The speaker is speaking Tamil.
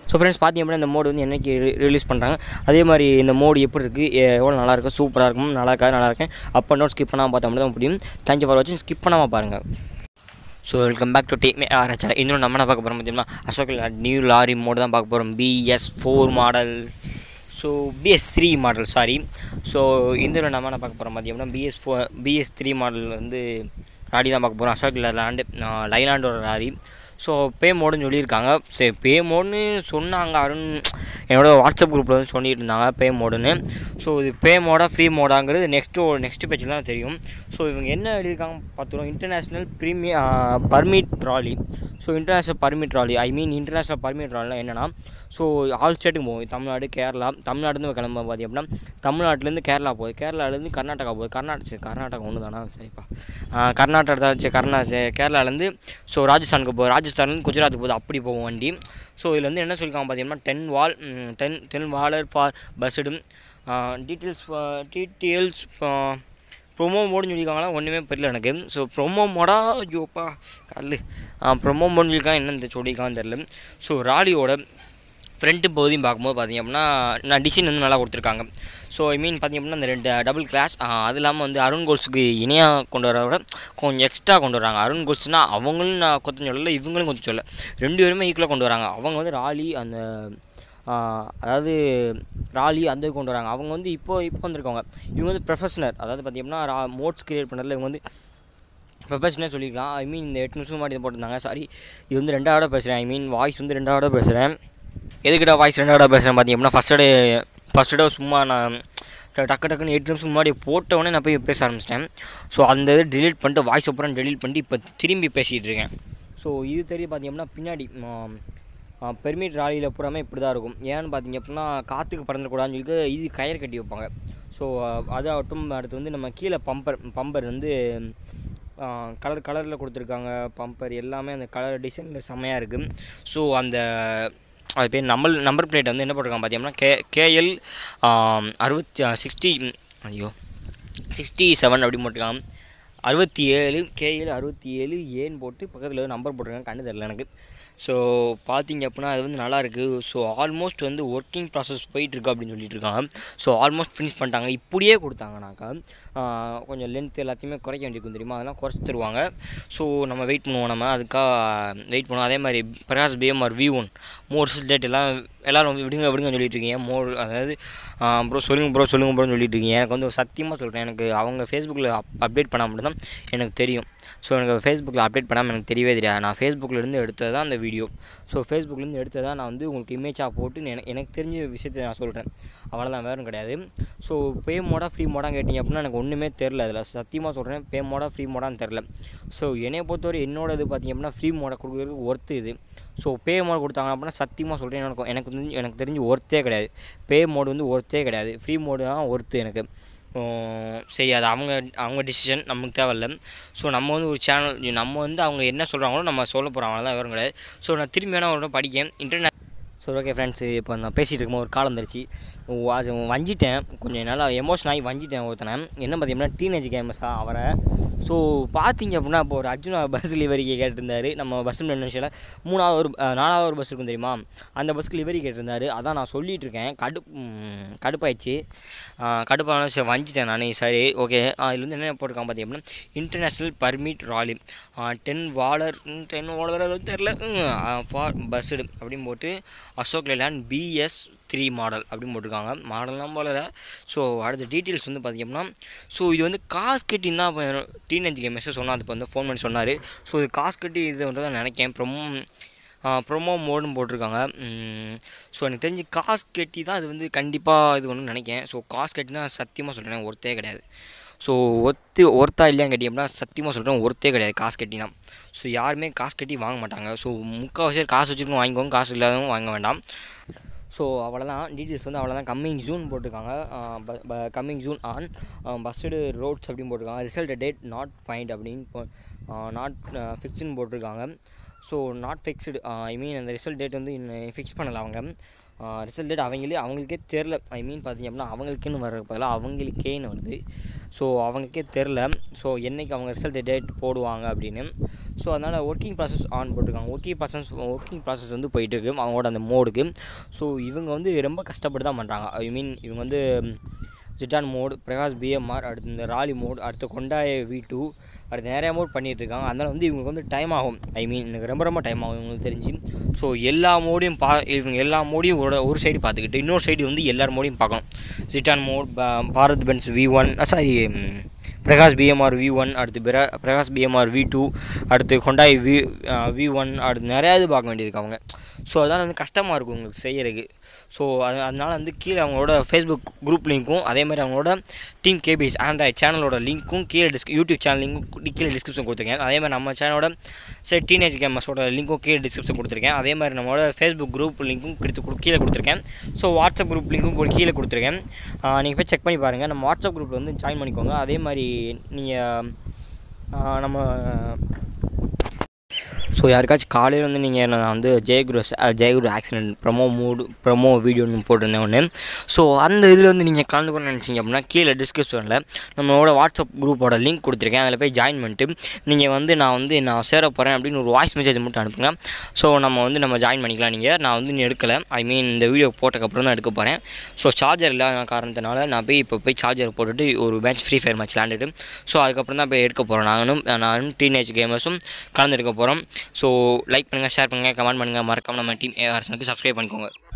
ஸோ ஃப்ரெண்ட்ஸ் பார்த்தீங்க அப்படின்னா இந்த மோடு வந்து என்னைக்கு ரிலீஸ் பண்ணுறாங்க அதே மாதிரி இந்த மோடு எப்படி இருக்குது எவ்வளோ நல்லா இருக்கு சூப்பராக இருக்கும் நல்லா இருக்கா நல்லா இருக்கேன் அப்போ இன்னொரு ஸ்கிப் பண்ணாமல் பார்த்தா மட்டும் தான் முடியும் தேங்க்யூ ஃபார் வாட்சிங் ஸ்கிப் பண்ணாமல் பாருங்கள் so welcome back to take may ஆராய்ச்சி இன்னும் நம்ம என்ன பார்க்க போகிறோம் பார்த்தீங்கன்னா அசோக் நியூ லாரி மோடு தான் பார்க்க போகிறோம் BS four model so BS three model sorry so இந்த நம்ம என்ன பார்க்க போகிறோம் பார்த்தீங்கன்னா BS four BS three model வந்து லாரி தான் பார்க்க போகிறோம் அசோக் லேண்டு லைலாண்டோட லாரி ஸோ பே மோடுன்னு சொல்லியிருக்காங்க சரி பே மோடுன்னு சொன்னாங்க அருண் என்னோட வாட்ஸ்அப் குரூப்பில் வந்து சொல்லிட்டு இருந்தாங்க பே மோடுன்னு ஸோ இது பே மோடா ஃப்ரீ மோடாங்கிறது நெக்ஸ்ட்டு நெக்ஸ்ட் பேஜில் தான் தெரியும் ஸோ இவங்க என்ன எழுதியிருக்காங்க பார்த்துருவோம் international premium permit trolley so international permit trolley I mean international permit ட்ராலிலாம் என்னென்னா ஸோ ஆல் ஸ்டேட்டுக்கு போகும் தமிழ்நாடு கேரளா தமிழ்நாடுலேருந்து கிளம்ப பார்த்தி அப்படின்னா தமிழ்நாட்டிலேருந்து கேரளா போகுது கேரளாலேருந்து கர்நாடகா போகுது கர்நாடகா சரி கர்நாடகா ஒன்று தானா சரிப்பா ஆ, கர்நாடகா தான் சரி கர்நா சரி, கேரளாலேருந்து ஸோ ராஜஸ்தானுக்கு போகுது ராஜஸ்தான்லேருந்து குஜராத்துக்கு போகுது அப்படி போகும் வண்டி ஸோ இதில் வந்து என்ன சொல்லியிருக்காங்க பார்த்தீங்கன்னா டென் வால் டென் டென் வாலர் ஃபார் பஸ்ஸுடும் டீட்டெயில்ஸ் டீட்டெயில்ஸ் ப்ரொமோ மோடுன்னு சொல்லியிருக்காங்களா ஒன்றுமே புரியல எனக்கு ஸோ ப்ரொமோ மோடா ஐயோப்பா கல் ப்ரொமோ மோடுன்னு சொல்லியிருக்காங்க என்னன்னு சொல்லியிருக்கான்னு தெரில ஸோ ராலியோட ஃப்ரண்ட்டு பகுதியும் பார்க்கும்போது பார்த்தீங்க அப்படின்னா நான் டிசைன் வந்து நல்லா கொடுத்துருக்காங்க ஸோ ஐ மீன் பார்த்தீங்க அப்படின்னா இந்த ரெண்டு டபுள் கிளாஸ் அது இல்லாமல் வந்து அருண் கோல்ஸுக்கு இணையாக கொண்டு வர விட கொஞ்சம் எக்ஸ்ட்ரா கொண்டு வராங்க அருண் கோல்ஸ்னால் அவங்களும் நான் கொஞ்சம் சொல்லலை இவங்களும் கொஞ்சம் சொல்ல ரெண்டு பேருமே ஈக்குவலாக கொண்டு வராங்க அவங்க வந்து ராலி அந்த ஆ, அதாவது ராலி அந்த இது கொண்டு வராங்க அவங்க வந்து இப்போ இப்போ வந்திருக்காங்க இவங்க வந்து ப்ரொஃபஷனர் அதாவது பார்த்தீங்கன்னா ரா மோட்ஸ் கிரியேட் பண்ணுறதுல இவங்க வந்து ப்ரொஃபஷனே சொல்லிக்கலாம் ஐ மீன் இந்த எட்டு நிமிஷம் முன்னாடி இதை போட்டிருந்தாங்க சாரி இது வந்து ரெண்டாவது பேசுகிறேன் ஐ மீன் வாய்ஸ் வந்து ரெண்டாவது பேசுகிறேன் எதுக்கிட்ட வாய்ஸ் ரெண்டாவது பேசுகிறேன் பார்த்தீங்க அப்படின்னா ஃபஸ்ட் டே ஃபஸ்ட் டே சும்மா நான் ட- டக்கு டக்குன்னு எட்டு நிமிஷம் முன்னாடி போட்ட உடனே நான் போய் பேச ஆரம்பிச்சிட்டேன் ஸோ அந்த இது delete பண்ணிட்டு வாய்ஸ் அப்புறம் delete பண்ணிட்டு இப்போ திரும்பி பேசிகிட்டு இருக்கேன் ஸோ இது தெரியும் பார்த்தீங்க அப்படின்னா பின்னாடி பெர்மிட் ராலியில் பூராமே இப்படி தான் இருக்கும் ஏன்னு பார்த்தீங்க அப்படின்னா காற்றுக்கு பறந்துடக்கூடாதுன்னு சொல்லிட்டு இது கயிறு கட்டி வைப்பாங்க ஸோ அதாகட்டும் அடுத்து வந்து நம்ம கீழே பம்பர் பம்பர் வந்து கலர் கலரில் கொடுத்துருக்காங்க பம்பர் எல்லாமே அந்த கலர் டிசைனில் செம்மையாக இருக்குது ஸோ அந்த அது பேர் நம்பர் நம்பர் பிளேட் வந்து என்ன போட்டிருக்காங்க பார்த்தீங்கன்னா கே கேஎல் அறுபத்தி சிக்ஸ்டி ஐயோ சிக்ஸ்டி செவன் அப்படி போட்டிருக்காங்க அறுபத்தி ஏழு கேஎல் அறுபத்தி ஏழு ஏன்னு போட்டு பக்கத்தில் நம்பர் போட்டிருக்காங்க கண்ணு தெரில எனக்கு ஸோ பார்த்தீங்க அப்படின்னா அது வந்து நல்லா இருக்குது ஸோ ஆல்மோஸ்ட் வந்து ஒர்க்கிங் ப்ராசஸ் போயிட்டுருக்கு அப்படின்னு சொல்லிட்டு இருக்காங்க ஸோ ஆல்மோஸ்ட் ஃபினிஷ் பண்ணிட்டாங்க இப்படியே கொடுத்தாங்கனாக்கா ஆஹ், கொஞ்சம் லென்த் எல்லாத்தையுமே குறைக்க வேண்டியிருக்கும் தெரியுமா அதெல்லாம் குறைச்சி தருவாங்க ஸோ நம்ம வெயிட் பண்ணுவோம் நம்ம அதுக்காக வெயிட் பண்ணுவோம் அதே மாதிரி Prakash PMR V one more date எல்லாம் எல்லோரும் விடுங்க விடுங்க சொல்லிட்டு இருக்கீங்க மோர் அதாவது ப்ரோ சொல்லுங்கள் ப்ரோ சொல்லுங்கள் ப்ரோன்னு சொல்லிட்டு இருக்கீங்க எனக்கு வந்து சத்தியமாக சொல்கிறேன் எனக்கு அவங்க ஃபேஸ்புக்கில் அப் அப்டேட் பண்ணால் மட்டும்தான் எனக்கு தெரியும் ஸோ எனக்கு ஃபேஸ்புக்கில் அப்டேட் பண்ணாமல் எனக்கு தெரியவே தெரியாது நான் ஃபேஸ்புக்கில் இருந்து எடுத்தது தான் அந்த வீடியோ ஸோ ஃபேஸ்புக்லேருந்து எடுத்தது தான் நான் வந்து உங்களுக்கு இமேஜாக போட்டு எனக்கு எனக்கு தெரிஞ்ச விஷயத்தை நான் சொல்கிறேன் அவ்வளோதான் வேறும் கிடையாது ஸோ பே மோடா ஃப்ரீ மோடான்னு கேட்டிங்க அப்படின்னா எனக்கு ஒன்றுமே தெரில அதில் சத்தியமாக சொல்கிறேன் பே மோடா ஃப்ரீ மோடான்னு தெரில ஸோ என்னைய பொறுத்தவரை என்னோட இது பார்த்தீங்க அப்படின்னா ஃப்ரீ மோடை கொடுக்குறதுக்கு ஒர்த்து இது ஸோ பே மோட் கொடுத்தாங்க அப்படின்னா சத்தியமாக சொல்கிறேன் எனக்கு எனக்கு வந்து எனக்கு தெரிஞ்சு ஒர்த்தே கிடையாது பே மோடு வந்து ஒர்த்தே கிடையாது ஃப்ரீ மோடு தான் ஒர்த்து எனக்கு உம், சரி அது அவங்க அவங்க டிசிஷன் நமக்கு தேவையில்ல ஸோ நம்ம வந்து ஒரு சேனல் நம்ம வந்து அவங்க என்ன சொல்கிறாங்களோ நம்ம சொல்ல போகிறோம் அவ்வளோதான் வேறு கிடையாது ஸோ நான் திரும்பி வேணால் ஒரு படிக்கேன் இன்டர்நெட் ஸோ ஓகே ஃப்ரெண்ட்ஸ் இப்போ நான் பேசிகிட்டு இருக்கும்போது ஒரு காலம் தரிச்சு அது வஞ்சிட்டேன் கொஞ்சம் நல்லா எமோஷன் ஆகி வஞ்சிட்டேன் ஒருத்தனை என்ன பார்த்தீங்கன்னா டீனேஜ் கேமஸா அவரை ஸோ பார்த்தீங்க அப்படின்னா இப்போ ஒரு அர்ஜுனா பஸ் லிவரி கேட்டிருந்தாரு நம்ம பஸ் நினைச்சில் மூணாவது ஒரு அஹ், நாலாவது ஒரு பஸ் இருக்கும் தெரியுமா அந்த பஸ்க்கு லிவரி கேட்டிருந்தாரு அதான் நான் சொல்லிட்டு இருக்கேன் கடு ம், கடுப்பாயிடுச்சு கடுப்பான சரி வஞ்சிட்டேன் நான் சரி ஓகே இதில் வந்து என்ன போட்டிருக்காங்க பார்த்தீங்க அப்படின்னா இன்டர்நேஷ்னல் பர்மிட் ராலி டென் வாலர் டென் வாலர் அது தெரில ஃபார் பஸ்ஸு அப்படின்னு போட்டு Ashok land BS three model அப்படின்னு போட்டிருக்காங்க மாடல்லாம் போல ஸோ அடுத்த டீட்டெயில்ஸ் வந்து பார்த்தீங்கன்னா ஸோ இது வந்து காசு கட்டி தான் டீனேஜ் கேமர்ஸை சொன்னால் அது வந்து ஃபோன் பண்ணி சொன்னார் ஸோ இது காசு கட்டி இது வந்து தான் நினைக்கிறேன் ப்ரொமோ ப்ரொமோ மோடுன்னு போட்டிருக்காங்க ஸோ எனக்கு தெரிஞ்சு காசு கட்டி தான் இது வந்து கண்டிப்பாக இது ஒன்று நினைக்கிறேன் ஸோ காசு கட்டி தான் சத்தியமாக சொல்கிறேன் ஒருத்தே கிடையாது ஸோ ஒத்து ஒர்த்தா இல்லையான்னு கேட்டி அப்படின்னா சத்தியமாக சொல்கிறேன் ஒர்த்தே கிடையாது காசு கட்டி தான் ஸோ யாருமே காசு கட்டி வாங்க மாட்டாங்க ஸோ முக்கால்வாசி பேர் காசு வச்சுருக்கோம் வாங்கிக்கோங்க காசு இல்லாதவங்க வாங்க வேண்டாம் ஸோ அவ்வளோதான் டீட்டெயில்ஸ் வந்து அவ்வளோதான் கம்மிங் ஜூன் போட்டிருக்காங்க coming June on first roads அப்படின்னு போட்டிருக்காங்க ரிசல்ட் டேட் நாட் ஃபைண்ட் அப்படின்னு நாட் ஃபிக்ஸ்டுன்னு போட்டிருக்காங்க so not fixed I mean அந்த ரிசல்ட் டேட் வந்து இன்னும் ஃபிக்ஸ் பண்ணலை அவங்க ரிசல்ட் டேட் அவங்களே அவங்களுக்கே தெரில ஐ மீன் பார்த்தீங்க அப்படின்னா அவங்களுக்குன்னு வர பதிலாக அவங்களுக்கேன்னு வருது ஸோ அவங்களுக்கே தெரில ஸோ என்னைக்கு அவங்க ரிசல்ட் டேட் போடுவாங்க அப்படின்னு ஸோ அதனால் ஒர்க்கிங் ப்ராசஸ் ஆன் போட்டிருக்காங்க ஒர்க்கிங் ப்ராசஸ் ஒர்க்கிங் ப்ராசஸ் வந்து போயிட்டு இருக்கு அவங்களோட அந்த மோடுக்கு ஸோ இவங்க வந்து ரொம்ப கஷ்டப்பட்டு தான் பண்ணுறாங்க ஐ மீன் இவங்க வந்து ஜிட்டான் மோட் பிரகாஷ் பிஎம்ஆர் அடுத்து இந்த ராலி மோட் அடுத்து கொண்டாய வி டூ அடுத்து நிறையா மோட் பண்ணிகிட்டு இருக்காங்க அதனால் வந்து இவங்களுக்கு வந்து டைம் ஆகும் ஐ மீன் எனக்கு ரொம்ப ரொம்ப டைம் ஆகும் இவங்களுக்கு தெரிஞ்சு ஸோ எல்லா மோடையும் பா இவங்க எல்லா மோடையும் ஒரு ஒரு சைடு பார்த்துக்கிட்டு இன்னொரு சைடு வந்து எல்லார் மோடையும் பார்க்கணும் ஜிட்டான் mode Bharat Benz V one sorry Prakash PMR V one அடுத்து பிர பிரகாஷ் பிஎம்ஆர் வி டூ அடுத்து கொண்டாய் வி வி ஒன் அடுத்து நிறையா இது பார்க்க வேண்டியிருக்கு அவங்க ஸோ அதனால் வந்து கஷ்டமாக இருக்கும் உங்களுக்கு செய்கிறதுக்கு ஸோ அது அதனால் வந்து கீழே அவங்களோட ஃபேஸ்புக் குரூப் லிங்க்கும் அதே மாதிரி அவங்களோட டீம் கேபிஎஸ் ஆண்ட்ராய்ட் சேனலோட லிங்க்கும் கீழே டிஸ்க் யூடியூப் சேனல் லிங்க்கும் கீழே டிஸ்கிரிப்ஷன் கொடுத்துருக்கேன் அதே மாதிரி நம்ம சேனலோட சரி டீனேஜ் கேமர்ஸோட லிங்க்கும் கீழே டிஸ்கிரிப்ஷன் கொடுத்துருக்கேன் அதே மாதிரி நம்மளோட ஃபேஸ்புக் குரூப் லிங்க்கும் கொடுத்து கொடு- கீழே கொடுத்துருக்கேன் ஸோ வாட்ஸ்அப் குரூப் லிங்க்கும் கூட கீழே கொடுத்துருக்கேன் நீங்கள் போய் செக் பண்ணி பாருங்கள் நம்ம வாட்ஸ்அப் குரூப்பில் வந்து ஜாயின் பண்ணிக்கோங்க அதே மாதிரி நீங்கள் நம்ம ஸோ யாருக்காச்சும் காலையில் வந்து நீங்கள் நான் வந்து ஜெயகுரு அஹ், Jayaguru accident promo mode promo வீடியோன்னு போட்டிருந்தேன் ஒன்று ஸோ அந்த இதில் வந்து நீங்கள் கலந்துக்கணும்னு நினச்சிங்க அப்படின்னா கீழே டிஸ்கிரிப்ஷனில் நம்மளோட வாட்ஸ்அப் குரூப்போட லிங்க் கொடுத்துருக்கேன் அதில் போய் ஜாயின் பண்ணிட்டு நீங்கள் வந்து நான் வந்து நான் சேர போகிறேன் அப்படின்னு ஒரு வாய்ஸ் மெசேஜ் மட்டும் அனுப்புங்க ஸோ நம்ம வந்து நம்ம ஜாயின் பண்ணிக்கலாம் நீங்கள் நான் வந்து இன்னும் எடுக்கலை ஐ மீன் இந்த வீடியோ போட்டக்கப்புறம் தான் எடுக்க போகிறேன் ஸோ சார்ஜர் இல்லாத காரணத்தினால நான் போய் இப்போ போய் சார்ஜர் போட்டுட்டு ஒரு மேட்ச் ஃப்ரீ ஃபயர் மேட்ச் விளாண்டுட்டு ஸோ அதுக்கப்புறம் தான் போய் எடுக்க போகிறோம் நானும் நானும் டீனேஜ் கேமர்ஸும் கலந்துருக்க போகிறோம் ஸோ லைக் பண்ணுங்கள் ஷேர் பண்ணுங்கள் கமெண்ட் பண்ணுங்கள் மறக்காம நம்ம டீம் ஏஆர்எஸ்னுக்கு சப்ஸ்கிரைப் பண்ணிக்கோங்க